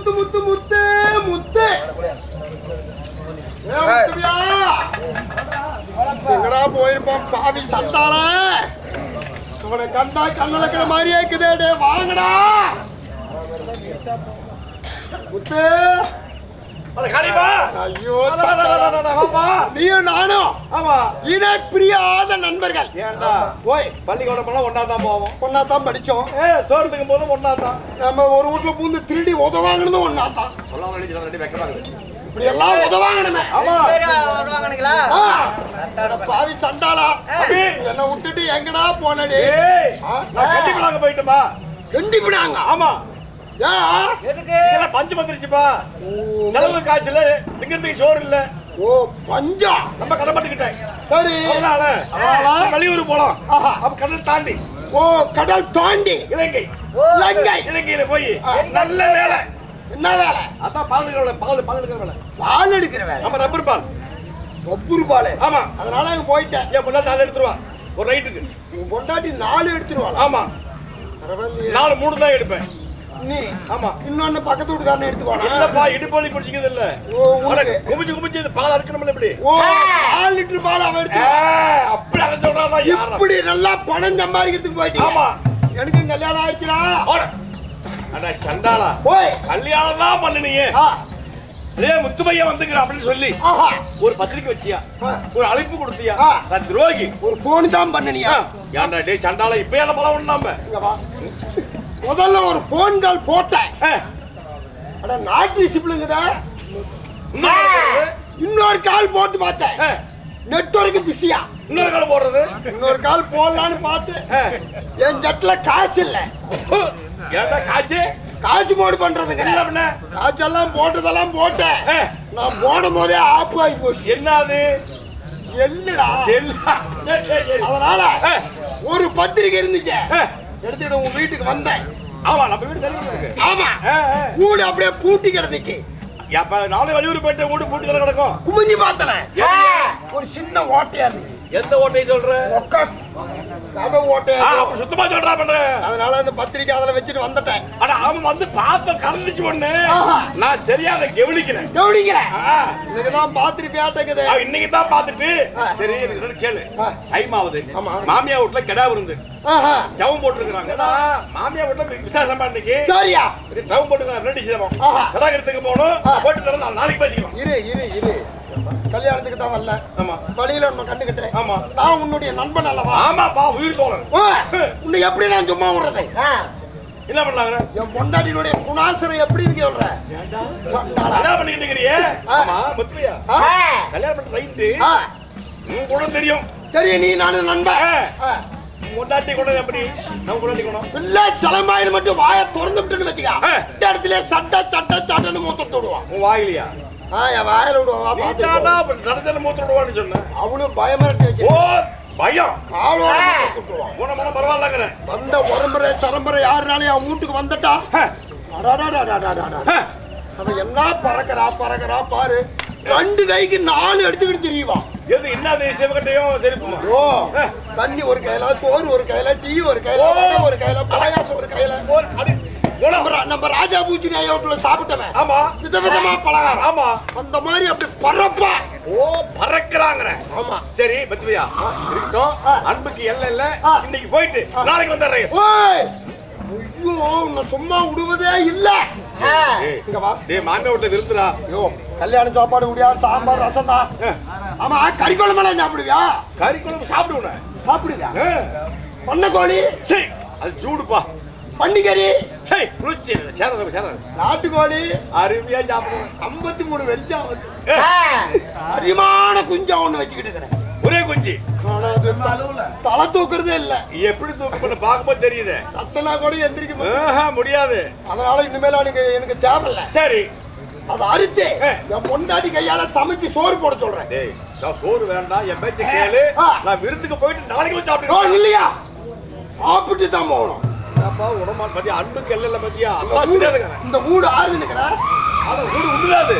முத்து முத்து முத்து முத்து ஏ, முத்துவியா? எங்கடா போயிருப்பான் பாவி சண்டால இவனை கண்டா கண்ணில் இருக்கிற மாதிரியே இருக்குதே டேய், வாங்கடா முத்து ஐயோ சண்டாளா. நீயும் நானும் ஆமா இணை பிரியாத நண்பர்கள் ஏன்டா போய் பள்ளிக்கூடம் போனா ஒன்னா தான் போவோம் ஒன்னா தான் படிச்சோம் ஏ சோறதுக்கு போதும் ஒன்னா தான் நம்ம ஒரு வீட்டுல பூந்து திருடி உதவாங்கன்னு ஒன்னா தான் சொல்லாம ரெண்டு ரெண்டு வைக்கிறாங்க இப்படி எல்லாம் உதவாங்கணுமே ஆமா ஆ, அட பாவி சண்டாளா என்ன விட்டுட்டு எங்கடா போனடி ஏய் ஆ? நான் கண்டிப்பா போயிட்டுமா கண்டிப்பாங்க ஆமா ஏன் இதெல்லாம் பஞ்சு வந்துருச்சுப்பா செலவு காசு இல்ல திங்கிறதுக்கு சோறு இல்ல ஓ பஞ்சா நம்ம கடப்பட்டுக்கிட்டேன் சரி அதனால அதனால? வெளியூர் போலாம் ஆஹா. அப்ப கடல் தாண்டி ஓ கடல் தாண்டி இலங்கை இலங்கை இலங்கையில போய் ஆ. நல்ல வேலை என்ன வேலை அதான் பால் எடுக்கிற வேலை பால் பால் எடுக்கிற வேலை பால் எடுக்கிற வேலை நம்ம ரப்பர் பால் ஒப்புரு பால் ஆமா அதனால அங்க போயிட்டேன் என் பொண்ணா நாலு எடுத்துருவா ஒரு ரைட்டுக்கு உன் பொண்டாட்டி நாலு எடுத்துருவாளா ஆமா பரவாயில்லையே. நாலு மூணு தான் எடுப்பேன் நீ ஆமா இன்னொன்னு பக்கத்து வீட்டுக்காரனை எடுத்துக்கோனா இல்லப்பா இடுப்பு வலி பிடிச்சிக்கிறது இல்ல ஓ உனக்கு குமிச்சு குமிச்சு இந்த பால் அறுக்கணும்ல இப்படி ஓ நாலு லிட்டர் பால் அவன் ஆ, எடுத்து அப்படி அதை சொல்றானா யாரா இப்படி நல்லா பணம் சம்பாதிக்கிறதுக்கு போயிட்டீங்க ஆமா எனக்கு கல்யாணம் ஆயிடுச்சுடா ஓட. அட சண்டாளா போய் கல்யாணம் தான் பண்ணுனீங்க ஆ, அதே முத்துமையா வந்துக்கிற அப்படின்னு சொல்லி ஆஹா. ஒரு பத்திரிக்கை வச்சியா ஆ. ஒரு அழைப்பு கொடுத்தியா ஆ. நான் துரோகி ஒரு போன் தான் பண்ணனியா ஏன்டா டேய் சண்டாளா இப்ப என்ன பலம் பண்ணாம இங்க வா. முதல்ல ஒரு போன் கால் போட்டேன் அட நாட்டு சிப்பிளுங்குதா இன்னொரு கால் போட்டு பார்த்தேன் நெட்வொர்க் பிஸியா இன்னொரு காலம் போடுறது இன்னொரு கால் போடலான்னு பார்த்து ஆ. என் ஜட்ல காசு இல்ல ஏன்டா காசு காசு போடு பண்றதுங்க என்ன பண்ண காசெல்லாம் போட்டதெல்லாம் போட்டேன் ஆ. நான் போடும் போதே ஆப் ஆகி போச்சு என்ன அது எல்லுடா செல்லா. சரி, சரி, சரி. அதனால ஆ. ஒரு பத்திரிக்கை இருந்துச்சு ஆ. எடுத்துட்டு உன் வீட்டுக்கு வந்தேன் ஆமா நம்ம வீடு தெரியும் இருக்கு ஆமா ஆ, ஆ. வீடு அப்படியே பூட்டி கிடந்துச்சு அப்ப நாளை வெளியூர் போயிட்டு வீடு பூட்டி தானே கிடக்கும் குமிஞ்சு பார்த்தல எதுக்கு? ஒரு சின்ன ஓட்டையா இருந்துச்சு எந்த ஓட்டையை சொல்ற ஒக்க கதை ஓட்டையா ஆ, இருந்துச்சு. அப்ப சுத்தமா சொல்றா பண்ற அதனால அந்த பத்திரிக்கை அதுல வச்சுட்டு வந்துட்டேன் ஆனா அவன் வந்து பார்த்த கலந்துச்சு ஒண்ணு ஆஹா. நான் சரியா அதை கவனிக்கிறேன் கவனிக்கிறேன் ஆ. இன்னைக்குதான் பாத்திருப்பியா தக்குது அவன் இன்னைக்கு தான் பார்த்துட்டு ஆ. சரி எனக்கு ரெண்டு கேளு ஆ. டைம் ஆகுது ஆமா. மாமியா வீட்டுல கிடா விருந்து ஆஹா. ஜவம் போட்டுருக்காங்க மாமியா வீட்டுல விசேஷமா இன்னைக்கு சரியா ஜவம் போட்டுருக்காங்க ரெண்டு சேதம் ஆஹா. கடாகரத்துக்கு போகணும் ஆ. போட்டு தரேன் நான் நாளைக்கு பேசிக்கலாம் இரு இரு இரு கல்யாணத்துக்கு தான் வரல ஆமா வழியில உன்னை கண்டுகிட்டேன் ஆமா. நான் உன்னுடைய நண்பன் அல்லவா ஆமாப்பா உயிர் தோழன் ஓ, உன்னை எப்படி நான் சும்மா விடுறது என்ன பண்ணாங்க என் பொண்டாட்டினுடைய குணாசரம் எப்படி இருக்கு சொல்ற சண்டாளா. கல்யாணம் பண்ணிக்கிட்டு இருக்கிறியே ஆ. ஆமா முத்துமையா ஆ? கல்யாணம் பண்ண ரைட்டு ஆ, உன் கூட தெரியும் தெரியும் நீ நானும் நண்பன் ஆ. ஆ. கொண்டாட்டி கூட எப்படி நம்ம கொண்டாட்டி குணம் பிள்ளை சிலம்பாயில் மட்டும் வாயை திறந்துட்டேன்னு வச்சுக்க ஆ. இந்த இடத்துல சட்ட சட்ட சட்டன்னு மூத்த விடுவான் உன் வாயிலையா ஆ என் வாயில விடுவான் வா, பார்த்து நீதானா நடத்தல மூத்த விடுவான்னு சொன்ன அவளும் பயமிரட்டி வச்சு ஓ பயம் காலோட மூத்த விடுவான் உன மன பரவாயில்லங்கிற வந்த உரம்பரை சரம்பரை யாருனாலையும் அவன் வீட்டுக்கு வந்துட்டா அடாடாடாடாடாடா. அவன் என்ன பறக்கறா பறக்கறா பாரு ரெண்டு கைக்கு நாலு எடுத்துக்கிட்டு தெரியுவான் எது என்னது சிவகட்டையும் செருப்புமா ஓ தண்ணி ஒரு கையில சோறு ஒரு கையில டீ ஒரு கையில ஓ. வடை ஒரு கையில பாயாசம் ஒரு கையில ஓ, அது குணம். நம்ம ரா- நம்ம ராஜா பூச்சி ஐயோட்டுல சாப்பிட்டவன் ஆமா விதவிதமா பலகாரம் ஆமா அந்த மாதிரி அப்படி பறப்பா ஓ பறக்குறாங்கற ஆமா சரி பத்மியா இருக்கட்டும் ஆ. அன்புக்கு எல்ல இல்ல ஆ. இன்னைக்கு போயிட்டு ஆ. நாளைக்கு வந்துடுறேன் ஓய் ஐயோ உன்னை சும்மா விடுவதே இல்ல ஏய். இங்க வா டேய் மாமியா வீட்டுல விருந்துடா ஐயோ கல்யாண சாப்பாடு முடியாது சாம்பார் ரசம் தான் ஆமா கறி குழம்பெல்லாம் சாப்பிடுவியா கறி குழம்பு சாப்பிடுவேன் சாப்பிடுவியா பண்ண கோழி சரி அது சூடுப்பா பன்னிக்கறி சரி குளிர்ச்சி சேராது சேராது நாட்டுக்கோழி அருமையா சாப்பிடுவேன் ஐம்பத்தி மூணு வெறிச்சா ஏய், அதிகமான குஞ்சா ஒண்ணு வச்சுக்கிட்டு இருக்கிறேன் ஒரே குஞ்சு ஆனா அது த- தலை தூக்குறதே இல்ல எப்படி தூக்கு பண்ண பார்க்கும்போது தெரியுது தட்டனா கூட எந்திரிக்க முடியாது. ஆஹா, முடியாது அதனால இனிமேல எனக்கு எனக்கு தேவையில்ல சரி அதை அறுத்து ஏ. என் பொண்டாட்டி கையால சமைச்சு சோறு போட சொல்றேன் டேய் நான் சோறு வேண்டாம் என் பேச்ச கேளு ஆ. நான் விருந்துக்கு போயிட்டு நாளைக்கு வந்து ஓ சாப்பிட்டு இல்லையா சாப்பிட்டு தான் போகணும் அப்பா உடம்பா பத்தியா அன்புக்கு எல்ல பத்தியா இந்த அப்பா வீடு- தெரியாதுங்க இந்த வீடு ஆறுது நிக்கிற அத வீடு உண்டுதாது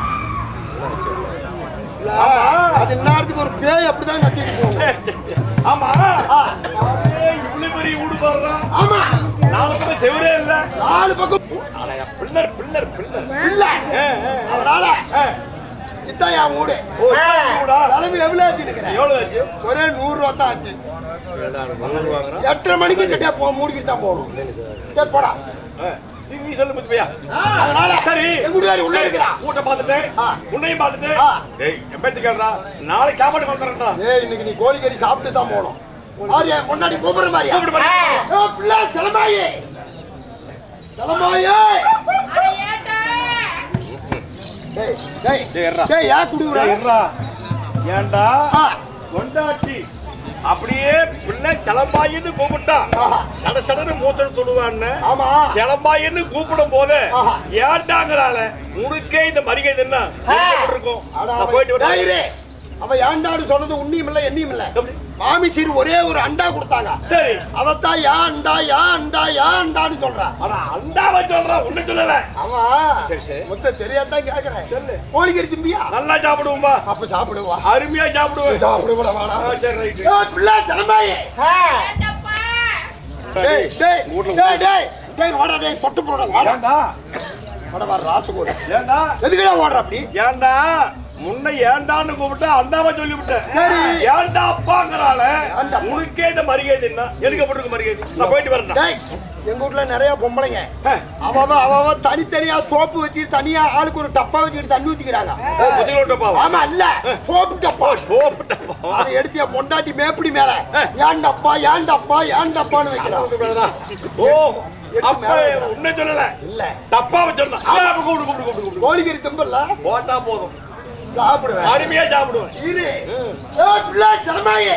அது நேரத்துக்கு ஒரு பேய் அப்படிதான் கத்திட்டு போகும் ஆமா ஆ. ஏய், இவ்வளவு பெரிய வீடு பாருடா ஆமா நாலு பக்கம் செவரே இல்ல நாலு பக்கம் பில்லர் பில்லர் பில்லர் இல்ல அதனால இதான் என் வீடு ஓ இப்படிடா. தலைமை எவ்வளவு ஆச்சு இருக்கிறேன் எவ்வளவு ஆச்சு ஒரே நூறு ரூபா தான் ஆச்சு முந்நூறு வாங்குறோம் எட்டரை மணிக்கு கிட்டே போ மூடிக்கிட்டு தான் போகணும் சரி, போடா நீ நீ சொல்லு முத்துமையா அதனால சரி என் வீட்டுக்காரி உள்ள இருக்கிறான் கூட்ட பார்த்துட்டு ஆ. உன்னையும் பார்த்துட்டு ஆ. டேய் என் பேச்சு கேளுடா நாளைக்கு சாப்பாடு வந்துடுறேன்டா ஏய் இன்னைக்கு நீ கோழிக்கறி சாப்பிட்டு தான் போகணும் ஆரியா முன்னாடி கூப்பிடுற மாதிரியா கூப்பிடு பாரு. ஏய், பிள்ளை கிளம்பாயே கிளம்பாயே டேய் டேய் டேய், இருடா. டேய் ஏன் குடுக்குற டேய், இருடா. ஏன்டா ஆ, கொண்டாட்டி அப்படியே பிள்ளை சிலம்பாயின்னு கூப்பிட்டா ஆஹா. சட சடன்னு மூத்தம் தொடுவான்னு ஆமா சிலம்பாயின்னு கூப்பிடும் போது ஆஹா. ஏன்டாங்கிறாள உனக்கே இந்த மரியாதை என்ன எப்படி இருக்கும் அட, நான் அவன் போயிட்டு டேய், வரேன் இரு. அவன் ஏன்டான்னு சொன்னது உண்ணியும் இல்ல எண்ணியும் இல்ல எப்படி? மாமி சீர் ஒரே ஒரு அண்டா கொடுத்தாங்க சரி அதத்தான் யா அண்டா யா அண்டா யா அண்டான்னு சொல்றான் ஆனா அண்டாவை சொல்றான் ஒண்ணு சொல்லல ஆமா சரி, சரி. மொத்தம் தெரியாதான் கேக்குறேன் சொல்லு. கோழிக்கறி திம்பியா நல்லா சாப்பிடுவோம்பா அப்ப சாப்பிடுவா அருமையா சாப்பிடுவேன் சாப்பிடுவா வாடா ஆ, சரி ரைட் ஏய், பிள்ளை கிளம்பாயே டேய் டேய் டேய் டேய் டேய் வாடா டேய் சொட்டு போடா வாடா ஏன்டா வாடா வா ராசுகோட ஏன்டா எதுக்குடா ஓடுற அப்படி ஏன்டா முன்ன ஏன்டான்னு கூப்பிட்டா அண்டாவை சொல்லி விட்டேன் சரி. ஏன்டா அப்பாங்கிறால ஏன்டா அப்பா? உனக்கே இந்த மரியாதை என்ன எடுக்கப்பட்டிருக்கு மரியாதை நான் போயிட்டு வரேன் டேய் எங்க வீட்ல நிறைய பொம்பளைங்க அவ அவ அவ அவ தனித்தனியா சோப்பு வச்சுட்டு தனியா ஆளுக்கு ஒரு டப்பா வச்சுட்டு தண்ணி ஊத்திக்கிறாங்க புதியோட்டப்பாவா ஆமா இல்ல சோப்பு டப்பா சோப்பிட்டப்பா அதை எடுத்து என் பொண்டாட்டி மேப்படி மேல ஏன் டப்பா ஏன் டப்பா ஏன் டப்பான்னு வைக்கிறான் ஓ அப்ப உன்னை சொல்லல இல்ல தப்பா வச்சிருந்தான் கூப்பிடு கூப்பிடு கூப்பிடு கூப்பிடு கோழிக்கறி திம்பல்ல போட்டா போதும் சாப்பிடுவேன் அருமையா சாப்பிடுவேன் இரு ஏய் பிள்ளை சலமாயே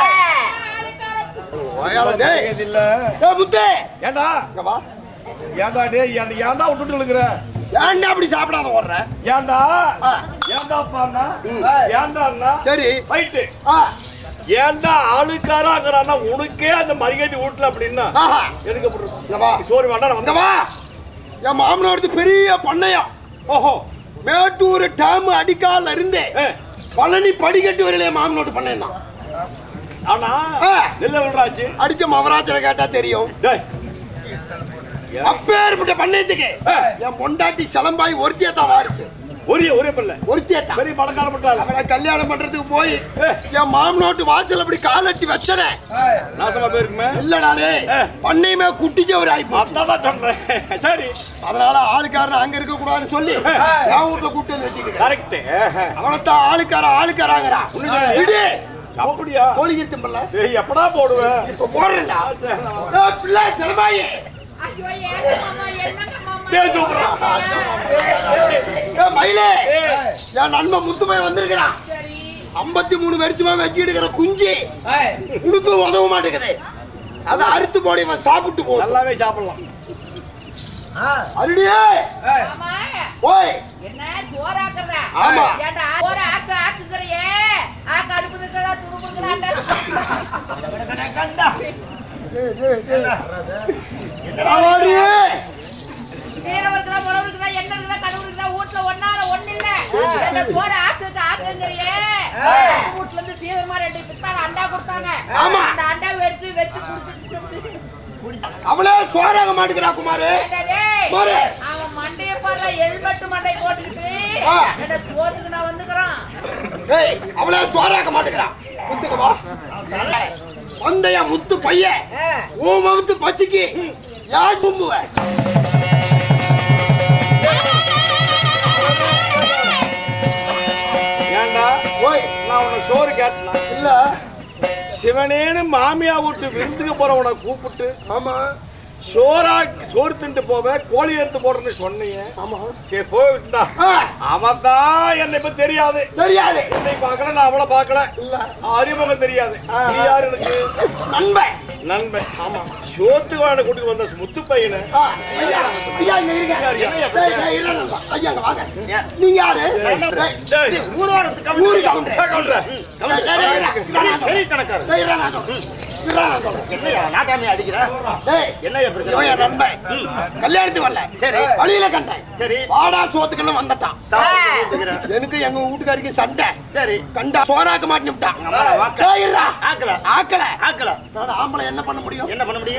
டேய் இல்ல ஏய் முத்தே ஏன்டா இங்க வா ஏன்டா டேய் ஏன் ஏன்டா விட்டுட்டு இருக்கிற ஏன்டா அப்படி சாப்பிடாத ஓடுற ஏன்டா ஆ. ஏன்டா அப்பான்னா ம். ஏன்டா சரி ரைட்டு ஆ ஏன்டா ஆளுக்காராங்கிறானா உனக்கே அந்த மரியாதை வீட்டுல அப்படின்னா ஆஹா எதுக்கு அப்படி இருக்கும்? இங்க வா சோறு வேண்டாம் நான் இங்க வந்தேன் வா என் மாமனாருக்கு பெரிய பண்ணையம் ஓஹோ மேட்டூர் டேம் அடிக்கால இருந்து ஏ, பழனி படிக்கட்டு வரையில என் மாமனோட்டு பண்ணையம் தான் ஆனா ஆ. நெல்ல விடுறாச்சு அடிச்ச மவராஜரை கேட்டா தெரியும் டேய் அப்பேற்பட்ட பண்ணையத்துக்கு ஆ. என் பொண்டாட்டி சிலம்பாய் ஒருத்தியா தான் வாரிசு ஒரே ஒரே பிள்ளை ஒருத்தியா தான் பெரிய பணக்கார பட்டாள் அவளை கல்யாணம் பண்றதுக்கு போய் என் மாமனோட்டு வாசல் அப்படி காலட்டி வச்சனே நாசமா போயிருக்குமே இல்லடானே ஆ. பண்ணையுமே குட்டிச்சவர் ஆயிப்போம் அதான் சொல்றேன் சரி அதனால ஆளுக்காரன் அங்க இருக்க கூடாதுன்னு சொல்லி என் வீட்டுல கூட்டு வந்து வச்சுக்கிறேன் கரெக்ட் அவனத்தான் ஆளுக்கார ஆளுக்காராங்கிறான் இடி அப்படியா கோழிக்கறி திம்பல்ல ஏய், எப்படா போடுவேன் இப்ப போடுறேன்டா ஏய், பிள்ளை சிலம்பாயே ஐயோ ஏங்க மாமா என்னங்க மாமா டேய், சூப்பரா. ஏய், மயிலே என் நண்பன் முத்துமை வந்திருக்கிறான் சரி ஐம்பத்தி மூணு வருஷமா வச்சிருக்கிற குஞ்சு உனக்கு உதவ மாட்டேங்குது அதை அறுத்து போடி இவன் சாப்பிட்டு போ நல்லாவே சாப்பிடலாம் அருடியே மாமா ஓய் என்ன சோறாக்குறதா ஆமா. ஏன்டா சோறு ஆக்கு ஆக்குங்கறியே ஆக்கு அடுப்பு இருக்கிறதா துணுக்குறாண்டா அவாடியே கீரை இருக்குதா முளவு இருக்குதா என்ன இருக்குதா கடுவு இருக்குதா வீட்டுல ஒன்னால ஒண்ணு இல்ல என்ன சோறு ஆக்குக்கு ஆக்குங்கறியே வீட்டுல இருந்து தீவிரமா ரெண்டு பித்தால அண்டா கொடுத்தாங்க ஆமா. அந்த அண்டா எடுத்து வச்சு குடுத்து அவளே சோறாக மாட்டேங்கிறா குமாரு மாறு. அவன் மண்டைய பாரு எல்பட்டு மண்டை போட்டுக்கிட்டு ஆ. என்ன சோத்துக்கு நான் வந்துக்கிறோம் ஏய் அவளே சோறாக்க மாட்டேங்கிறா முத்துக்கு வா வந்தையா முத்து பையன் உன் மகத்து பசிக்கு யார் கும்புவ ஏன்டா ஓய் நான் உன்னை சோறு கேட்டேன் இல்ல சிவனேன்னு மாமியா வீட்டு விருந்துக்கு போறவனை கூப்பிட்டு ஆமா சோறா சோறு திண்டு போவேன் கோழி எடுத்து போடுறேன்னு சொன்னீங்க ஆமா சரி போயிட்டா ஆ, அவன் தான் என்னை இப்ப தெரியாது தெரியாது என்னை பார்க்கல நான் அவளை பார்க்கல இல்ல அறிமுகம் தெரியாது ஆ, நீ யாரு எனக்கு நண்பன் நண்பன் ஆமா சோத்து வாழ கூட்டிட்டு வந்த முத்து பையனை ஆ, ஐயா ஐயா இங்க இருங்க ஐயா, டேய், டேய், இருங்க நண்பா. ஐயா இங்க வாங்க நீங்க யாரு டேய், டேய், ஊரு கவுண்டர் ஏய், கவுண்டரே. டேய், டேய், டேய், டேய், டேய், சரி கணக்காரர் டேய், இருடா, நான் சொல்றேன். இருடா, நான் சொல்றேன். டேய், இவன் என் நண்பன். கல்யாணத்துக்கு வரல சரி. வழியில கண்டேன் சரி வாடா சோத்துக்குன்னு வந்துட்டான் சாப்பிட்டு கூப்பிட்டுக்கிறேன். எனக்கு எங்க வீட்டுக்காரிக்கு சண்டை சரி கண்டா சோறாக்க மாட்டேன்னுட்டான் அம்மாவை வாக்க. டேய், இருடா. ஆக்கல ஆக்கல ஆக்கல நான் ஆம்பளை என்ன பண்ண முடியும் என்ன பண்ண முடியும்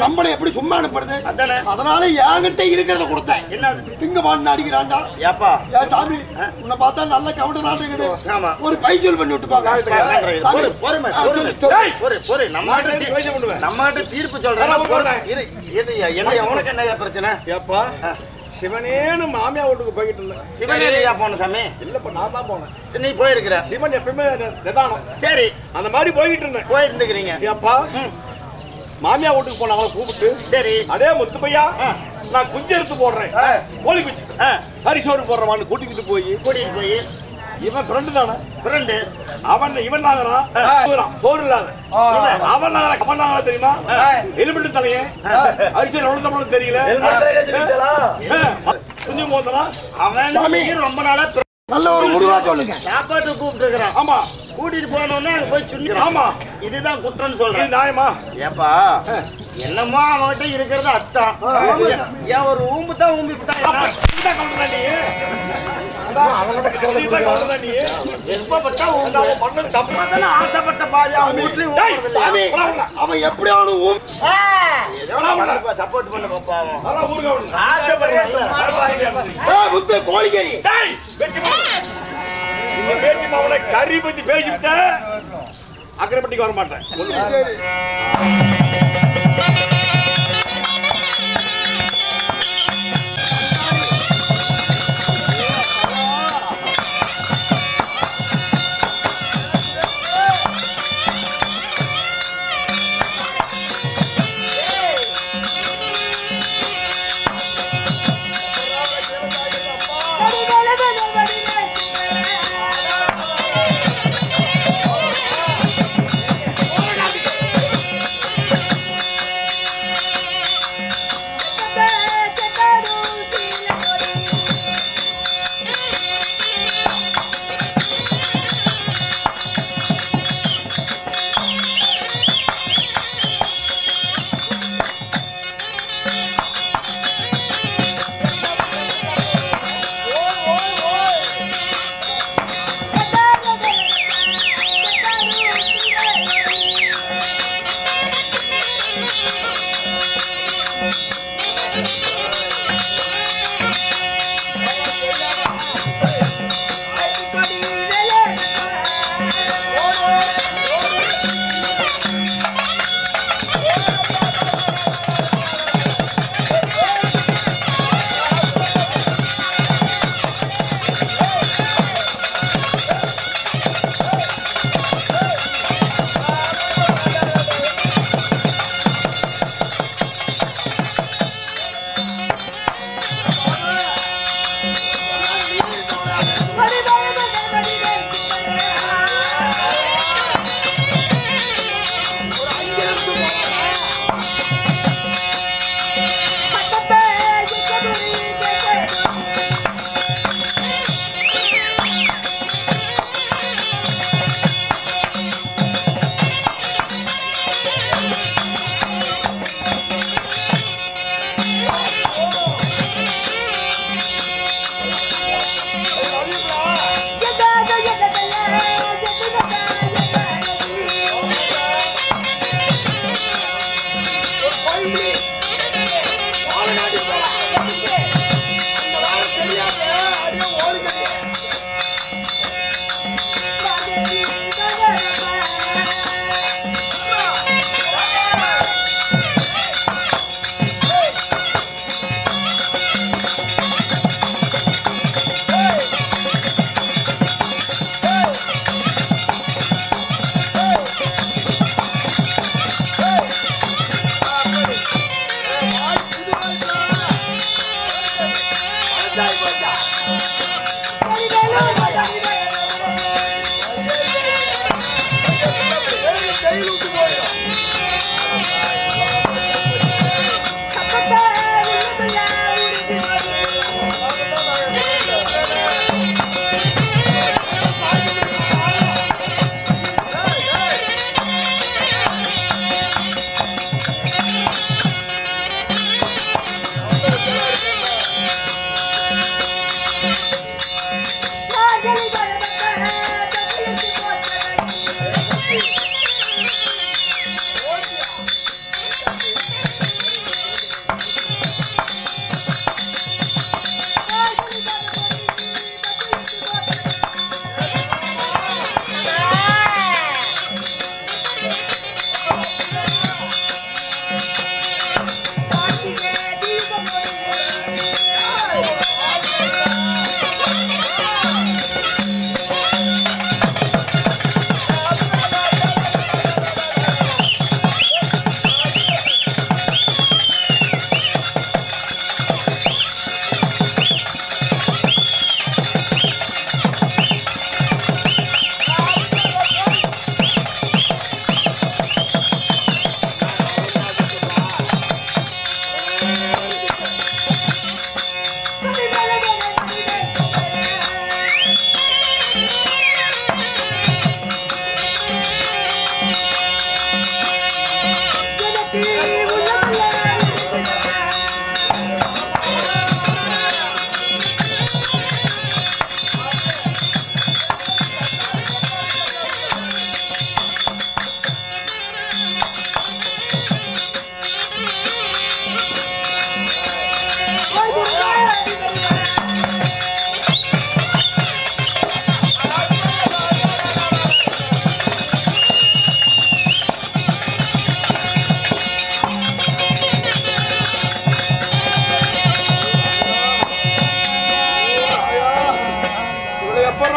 ரம்பனை எப்படி சும்மா அனுப்புறது அதானே. அதனால என்கிட்ட இருக்கிறத கொடுத்தேன் என்ன பிங்க பாட்டு அடிக்கிறான்டா ஏப்பா ஏன் சாமி உன்னை பார்த்தா நல்ல கவுண்டர் இருக்குது ஆமா. ஒரு பைசல் பண்ணி விட்டு பாக்க பொறு, பொறுமை, பொறுமை. சாமி பொறு, பொறு. நம்ம கிட்ட தீ- பேச பண்ணுவேன். நம்ம கிட்ட தீர்ப்பு சொல்றேன் நான் போறேன். இரு, இரு, என்ன உனக்கு என்ன பிரச்சனை ஏப்பா சிவனேன்னு மாமியா வீட்டுக்கு போய்கிட்டு இருந்தேன் சிவனேலியா போன சாமி இல்லப்பா நான் தான் போனேன் சரி, நீ போயிருக்கிற சிவன் எப்பயுமே நி- நிதானம் சரி அந்த மாதிரி போய்கிட்டு இருந்தேன் போயிருந்துக்கிறீங்க ஏப்பா ம், மாமியா வீட்டுக்கு போன அவளை கூப்பிட்டு சரி அதே முத்துப்பையா ஆ. நான் குஞ்சு எடுத்து போடுறேன் ஆ. கோழி குஞ்சு ஆ, சரி சோறு போடுறவான்னு கூட்டிக்கிட்டு போய் கூட்டிட்டு போய் இவன் ஃப்ரெண்டு தானே ஃப்ரெண்டு அவன் இவன் நாங்கறான் ஆ. சோறு இல்லாத இவன். அவன் நாங்கற அவன் நாங்கற தெரியுமா ஆ. எலிமெண்ட் தலையே அரிசி எவ்வளவு தமிழ் தெரியல ஆ. குஞ்சு மோத்தனா அவன் சாமி. ரொம்ப நாளா பிர- நல்ல ஒரு முடிவா சொல்லுங்க சாப்பாட்டுக்கு கூப்பிட்டு இருக்கிறான் ஆமா கூட்டிட்டு போனோம்னா அங்க போய் சுண்ணி ஆமா. இதுதான் குற்றம்னு இது சொல்றேன் நியாயமா ஏப்பா என்னமோ அவன்கிட்ட இருக்கிறது அத்தான் ஏன் ஒரு ஊம்பு தான் ஊம்பி அப்ப இதுதான் கவுண்டரா நீ இதுதான் கவுண்டரா நீ எப்பப்பட்டா அந்த அவன் பண்ணது தப்பு ஊம்பு ஆசைப்பட்ட பாதி அவன் வீட்லயும் டேய், சாமி அவன் எப்படி அவனு ஊம் சப்போர்ட் பண்ண பாப்பா அவன் அதான் ஊருக்கு அவனு. ஆசைப்படுறேன் ஏய், முத்து கோழிக்கறி டேய், வெட்டி மாவன. நீ வெட்டி மாவன கறி பத்தி பேசிவிட்ட அக்கரைப்பட்டிக்கு வர மாட்டேன்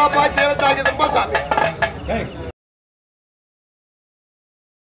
மேலப்பா கீழே தாக்குதும்பா சாமி ஏய்